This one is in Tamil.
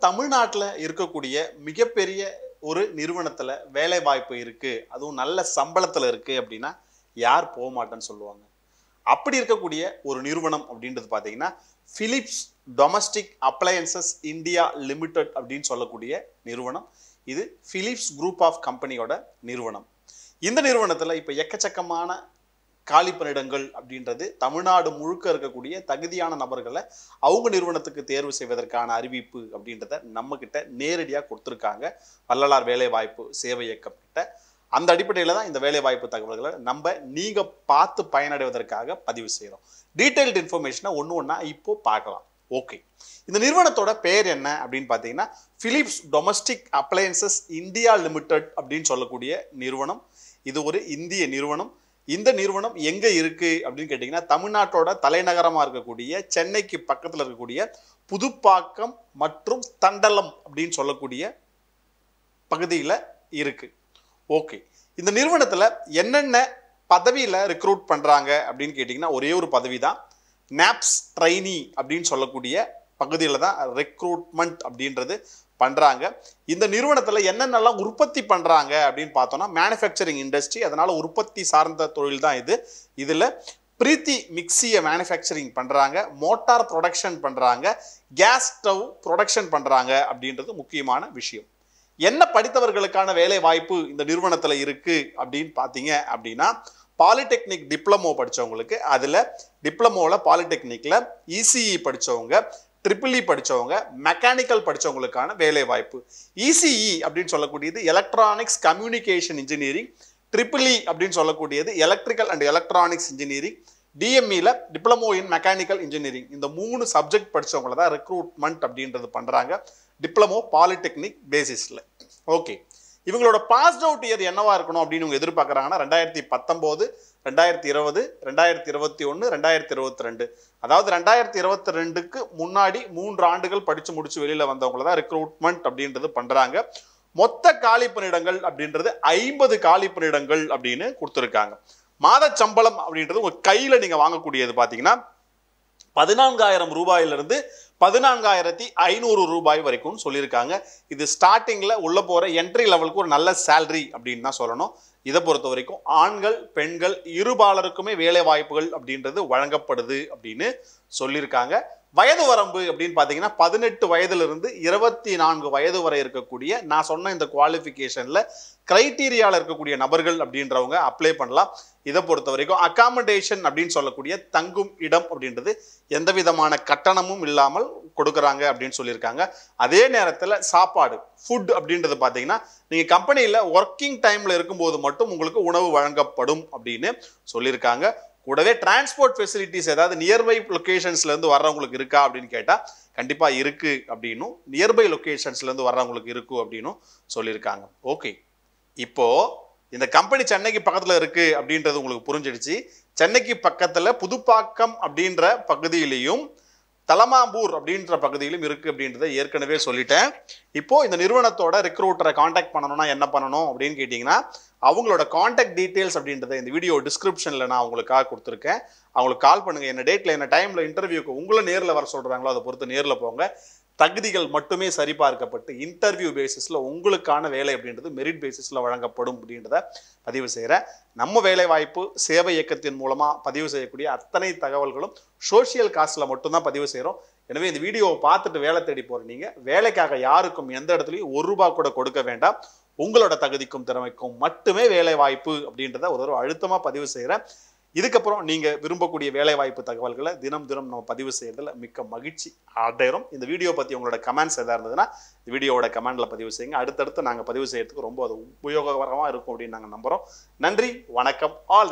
தமிழ்நாட்டில் இருக்கக்கூடிய மிகப்பெரிய ஒரு நிறுவனத்தில் வேலை வாய்ப்பு இருக்கு அதுவும் நல்ல சம்பளத்தில் இருக்கு அப்படின்னா யார் போக மாட்டேன்னு சொல்லுவாங்க அப்படி இருக்கக்கூடிய ஒரு நிறுவனம் அப்படின்றது பார்த்தீங்கன்னா Philips domestic appliances India limited அப்படின்னு சொல்லக்கூடிய நிறுவனம் இது பிலிப்ஸ் குரூப் ஆஃப் கம்பெனியோட நிறுவனம் இந்த நிறுவனத்தில் இப்போ எக்கச்சக்கமான காலி பணியிடங்கள் அப்படின்றது தமிழ்நாடு முழுக்க இருக்கக்கூடிய தகுதியான நபர்களை அவங்க நிறுவனத்துக்கு தேர்வு செய்வதற்கான அறிவிப்பு அப்படின்றத நம்ம கிட்ட நேரடியாக கொடுத்துருக்காங்க வள்ளலார் வேலைவாய்ப்பு சேவை இயக்கம் கிட்ட அந்த அடிப்படையில் தான் இந்த வேலைவாய்ப்பு தகவல்களை நம்ம நீங்கள் பார்த்து பயனடைவதற்காக பதிவு செய்கிறோம் டீட்டெயில்டு இன்ஃபர்மேஷனை ஒன்று ஒன்றா இப்போ பார்க்கலாம் ஓகே இந்த நிறுவனத்தோட பேர் என்ன அப்படின்னு பார்த்தீங்கன்னா Philips domestic appliances India limited அப்படின்னு சொல்லக்கூடிய நிறுவனம் இது ஒரு இந்திய நிறுவனம் இந்த நிறுவனம் எங்க இருக்கு அப்படின்னு கேட்டிங்கன்னா தமிழ்நாட்டோட தலைநகரமா இருக்கக்கூடிய சென்னைக்கு பக்கத்துல இருக்கக்கூடிய புதுப்பாக்கம் மற்றும் தண்டலம் அப்படின்னு சொல்லக்கூடிய பகுதியில் இருக்கு ஓகே இந்த நிறுவனத்துல என்னென்ன பதவியில ரெக்ரூட் பண்றாங்க அப்படின்னு கேட்டிங்கன்னா ஒரே ஒரு பதவி தான் நாப்ஸ் ட்ரைனி அப்படின்னு சொல்லக்கூடிய பகுதியில் தான் ரெக்ரூட்மெண்ட் அப்படின்றது பண்றாங்க இந்த நிறுவனத்துல என்னென்னலாம் உற்பத்தி பண்றாங்க அப்படின்னு பார்த்தோம்னா மேனுஃபேக்சரிங் இண்டஸ்ட்ரி அதனால உற்பத்தி சார்ந்த தொழில் தான் இது இதுல பிரீத்தி மிக்சியை மேனுஃபேக்சரிங் பண்றாங்க மோட்டார் ப்ரொடக்ஷன் பண்றாங்க கேஸ் ஸ்டவ் ப்ரொடக்ஷன் பண்றாங்க அப்படின்றது முக்கியமான விஷயம் என்ன படித்தவர்களுக்கான வேலை வாய்ப்பு இந்த நிறுவனத்துல இருக்கு அப்படின்னு பார்த்தீங்க அப்படின்னா பாலிடெக்னிக் டிப்ளமோ படிச்சவங்களுக்கு அதுல டிப்ளமோல பாலிடெக்னிக்ல இசிஇ படிச்சவங்க ட்ரிபிள் இ படிச்சவங்க மெக்கானிக்கல் படிச்சவங்களுக்கான வேலை வாய்ப்பு இசிஇ அப்படின்னு சொல்லக்கூடியது electronics communication engineering triple E அப்படின்னு சொல்லக்கூடியது எலக்ட்ரிக்கல் அண்ட் எலக்ட்ரானிக்ஸ் இன்ஜினியரிங் டிஎம்இல டிப்ளமோ இன் மெக்கானிக்கல் இன்ஜினியரிங் இந்த மூணு சப்ஜெக்ட் படிச்சவங்கள தான் ரெக்ரூட்மெண்ட் அப்படின்றது பண்றாங்க டிப்ளமோ பாலிடெக்னிக் பேசிஸ்ல ஓகே இவங்களோட பாஸ்ட் அவுட் இயர் என்னவா இருக்கணும் அப்படின்னு இவங்க எதிர்பார்க்குறாங்கன்னா ரெண்டாயிரத்தி பத்தொம்போது ரெண்டாயிரத்தி இருபது ரெண்டாயிரத்தி இருபத்தி ஒன்று ரெண்டாயிரத்தி இருபத்தி ரெண்டு அதாவது ரெண்டாயிரத்தி இருபத்தி ரெண்டுக்கு முன்னாடி மூன்று ஆண்டுகள் படித்து முடிச்சு வெளியில வந்தவங்கள தான் ரெக்ரூட்மெண்ட் அப்படின்றது பண்றாங்க மொத்த காலி பணியிடங்கள் அப்படின்றது ஐம்பது காலி பணியிடங்கள் அப்படின்னு கொடுத்துருக்காங்க மாத சம்பளம் அப்படின்றது உங்க கையில நீங்க வாங்கக்கூடியது பாத்தீங்கன்னா பதினான்காயிரம் ரூபாயிலிருந்து பதினான்காயிரத்தி ஐநூறு ரூபாய் வரைக்கும் சொல்லியிருக்காங்க இது ஸ்டார்டிங்கில் உள்ள போகிற என்ட்ரி லெவலுக்கு ஒரு நல்ல சேலரி அப்படின்னு தான் சொல்லணும் இதை பொறுத்த வரைக்கும் ஆண்கள் பெண்கள் இருபாலருக்குமே வேலை வாய்ப்புகள் அப்படின்றது வழங்கப்படுது அப்படின்னு சொல்லியிருக்காங்க வயது வரம்பு அப்படின்னு பார்த்தீங்கன்னா பதினெட்டு வயதிலிருந்து இருபத்தி நான்கு வயது வரை இருக்கக்கூடிய நான் சொன்ன இந்த குவாலிஃபிகேஷனில் கிரைட்டீரியாவில் இருக்கக்கூடிய நபர்கள் அப்படின்றவங்க அப்ளை பண்ணலாம் இதை பொறுத்த வரைக்கும் அகாமடேஷன் அப்படின்னு சொல்லக்கூடிய தங்கும் இடம் அப்படின்றது எந்த விதமான கட்டணமும் இல்லாமல் கொடுக்குறாங்க அப்படின்னு சொல்லியிருக்காங்க அதே நேரத்தில் சாப்பாடு ஃபுட் அப்படின்றது பார்த்தீங்கன்னா நீங்கள் கம்பெனியில் ஒர்க்கிங் டைமில் இருக்கும்போது மட்டும் உங்களுக்கு உணவு வழங்கப்படும் அப்படின்னு சொல்லியிருக்காங்க கூடவே டிரான்ஸ்போர்ட் ஃபெசிலிட்டிஸ் ஏதாவது நியர்பை லொக்கேஷன்ஸ்லேருந்து வர்றவங்களுக்கு இருக்கா அப்படின்னு கேட்டால் கண்டிப்பாக இருக்கு அப்படின்னும் நியர்பை லொக்கேஷன்ஸ்லேருந்து வர்றவங்களுக்கு இருக்கும் அப்படின்னும் சொல்லியிருக்காங்க ஓகே இப்போ இந்த கம்பெனி சென்னைக்கு பக்கத்தில் இருக்கு அப்படின்றது உங்களுக்கு புரிஞ்சிடுச்சு சென்னைக்கு பக்கத்தில் புதுப்பாக்கம் அப்படின்ற பகுதியிலையும் தலமாம்பூர் அப்படின்ற பகுதியிலும் இருக்கு அப்படின்றத ஏற்கனவே சொல்லிட்டேன் இப்போ இந்த நிறுவனத்தோட ரெக்ரூட்டரை காண்டாக்ட் பண்ணணும்னா என்ன பண்ணணும் அப்படின்னு கேட்டிங்கன்னா அவங்களோட காண்டாக்ட் டீட்டெயில்ஸ் அப்படின்றத இந்த வீடியோ டிஸ்கிரிப்ஷனில் நான் உங்களுக்காக கொடுத்துருக்கேன் அவங்களுக்கு கால் பண்ணுங்க என்ன டேட்டில் என்ன டைமில் இன்டர்வியூக்கு உங்களை நேரில் வர சொல்கிறாங்களோ அதை பொறுத்து நேரில் போங்க தகுதிகள் மட்டுமே சரிபார்க்கப்பட்டு இன்டர்வியூ பேசிஸில் உங்களுக்கான வேலை அப்படின்றது மெரிட் பேசிஸில் வழங்கப்படும் அப்படின்றத பதிவு செய்கிறேன் நம்ம வேலை வாய்ப்பு சேவை இயக்கத்தின் மூலமாக பதிவு செய்யக்கூடிய அத்தனை தகவல்களும் சோஷியல் காஸ்ட்டில் மட்டும்தான் பதிவு செய்கிறோம் எனவே இந்த வீடியோவை பார்த்துட்டு வேலை தேடி போகிற நீங்கள் வேலைக்காக யாருக்கும் எந்த இடத்துலையும் ஒரு ரூபா கூட கொடுக்க வேண்டாம் உங்களோட தகுதிக்கும் திறமைக்கும் மட்டுமே வேலை வாய்ப்பு அப்படின்றத ஒரு தடவை அழுத்தமாக பதிவு செய்கிறேன் இதுக்கப்புறம் நீங்கள் விரும்பக்கூடிய வேலை வாய்ப்பு தகவல்களை தினம் தினம் நம்ம பதிவு செய்யறதுல மிக்க மகிழ்ச்சி அடையிறோம் இந்த வீடியோ பற்றி உங்களோட கமெண்ட்ஸ் எதாவது இருந்ததுன்னா இந்த வீடியோவோட கமெண்டில் பதிவு செய்யுங்க அடுத்தடுத்து நாங்கள் பதிவு செய்யறதுக்கு ரொம்ப அது உபயோககரமாக இருக்கும் அப்படின்னு நாங்கள் நம்புகிறோம் நன்றி வணக்கம் ஆல்